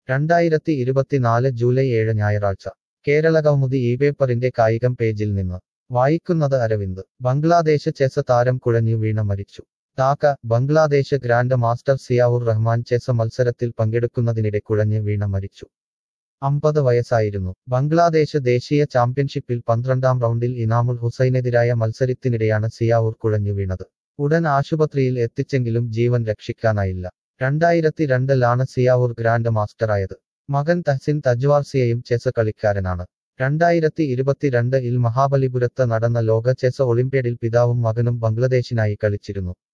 രണ്ടായിരത്തി ഇരുപത്തിനാല് ജൂലൈ ഏഴ് ഞായറാഴ്ച കേരളകൗമുദി ഈ പേപ്പറിന്റെ കായികം പേജിൽ നിന്ന് വായിക്കുന്നത് അരവിന്ദ് ബംഗ്ലാദേശ് ചെസ് താരം കുഴഞ്ഞു വീണ മരിച്ചു Dhaka Bangladesh grand master Ziaur Rahman chess മത്സരത്തിൽ പങ്കെടുക്കുന്നതിനിടെ കുഴഞ്ഞ് വീണ മരിച്ചു അമ്പത് വയസ്സായിരുന്നു ബംഗ്ലാദേശ് ദേശീയ ചാമ്പ്യൻഷിപ്പിൽ പന്ത്രണ്ടാം റൗണ്ടിൽ ഇനാമുൽ ഹുസൈനെതിരായ മത്സരത്തിനിടെയാണ് സിയാവൂർ കുഴഞ്ഞു വീണത് ഉടൻ ആശുപത്രിയിൽ എത്തിച്ചെങ്കിലും ജീവൻ രക്ഷിക്കാനായില്ല രണ്ടായിരത്തി രണ്ടിലാണ് സിയാവൂർ ഗ്രാൻഡ് മാസ്റ്ററായത് മകൻ തഹസിൻ തജ്വാർസിയയും ചെസ് കളിക്കാരനാണ് രണ്ടായിരത്തി ഇരുപത്തിരണ്ട് ഇൽ മഹാബലിപുരത്ത് നടന്ന ലോക ചെസ് ഒളിമ്പ്യാഡിൽ പിതാവും മകനും ബംഗ്ലാദേശിനായി കളിച്ചിരുന്നു